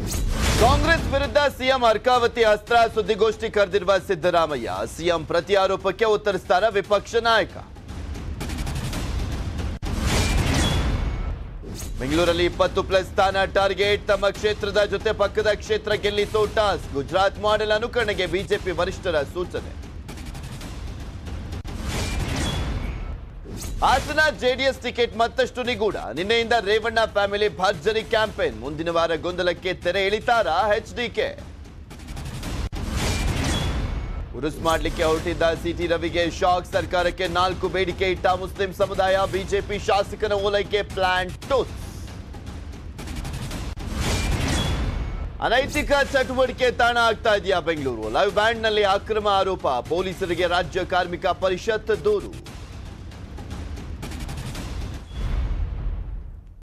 ಕಾಂಗ್ರೆಸ್ ವಿರುದ್ಧ ಸಿಎಂ ಅರ್ಕಾವತಿ ಅಸ್ತ್ರ ಸುದ್ದಿಗೋಷ್ಠಿ ಕರೆದಿರುವ ಸಿದ್ದರಾಮಯ್ಯ ಸಿಎಂ ಪ್ರತಿ ಆರೋಪಕ್ಕೆ ಉತ್ತರಿಸ್ತಾರ ವಿಪಕ್ಷ ನಾಯಕ ಬೆಂಗಳೂರಲ್ಲಿ ಇಪ್ಪತ್ತು ಪ್ಲಸ್ ಸ್ಥಾನ ಟಾರ್ಗೆಟ್ ತಮ್ಮ ಕ್ಷೇತ್ರದ ಜೊತೆ ಪಕ್ಕದ ಕ್ಷೇತ್ರ ಗೆಲ್ಲಿಸೋ ಟಾಸ್ಕ್ ಗುಜರಾತ್ ಮಾಡೆಲ್ ಅನುಕರಣೆಗೆ ಬಿಜೆಪಿ ವರಿಷ್ಠರ ಸೂಚನೆ ಹಾಸನ ಜೆಡಿಎಸ್ ಟಿಕೆಟ್ ಮತ್ತಷ್ಟು ನಿಗೂಢ ನಿನ್ನೆಯಿಂದ ರೇವಣ್ಣ ಫ್ಯಾಮಿಲಿ ಭರ್ಜರಿ ಕ್ಯಾಂಪೇನ್ ಮುಂದಿನ ವಾರ ಗೊಂದಲಕ್ಕೆ ತೆರೆ ಎಳಿತಾರ ಎಚ್ಡಿಕೆ ಉರುಸ್ ಮಾಡಲಿಕ್ಕೆ ಹೊರಟಿದ್ದ ಸಿಟಿ ರವಿಗೆ ಶಾಕ್ ಸರ್ಕಾರಕ್ಕೆ ನಾಲ್ಕು ಬೇಡಿಕೆ ಇಟ್ಟ ಮುಸ್ಲಿಂ ಸಮುದಾಯ ಬಿಜೆಪಿ ಶಾಸಕನ ಓಲೈಕೆ ಪ್ಲಾನ್ ಟೂಸ್ ಅನೈತಿಕ ಚಟುವಟಿಕೆ ತಾಣ ಆಗ್ತಾ ಇದೆಯಾ ಬೆಂಗಳೂರು ಲೈವ್ ಬ್ಯಾಂಡ್ ನಲ್ಲಿ ಅಕ್ರಮ ಆರೋಪ ಪೊಲೀಸರಿಗೆ ರಾಜ್ಯ ಕಾರ್ಮಿಕ ಪರಿಷತ್ ದೂರು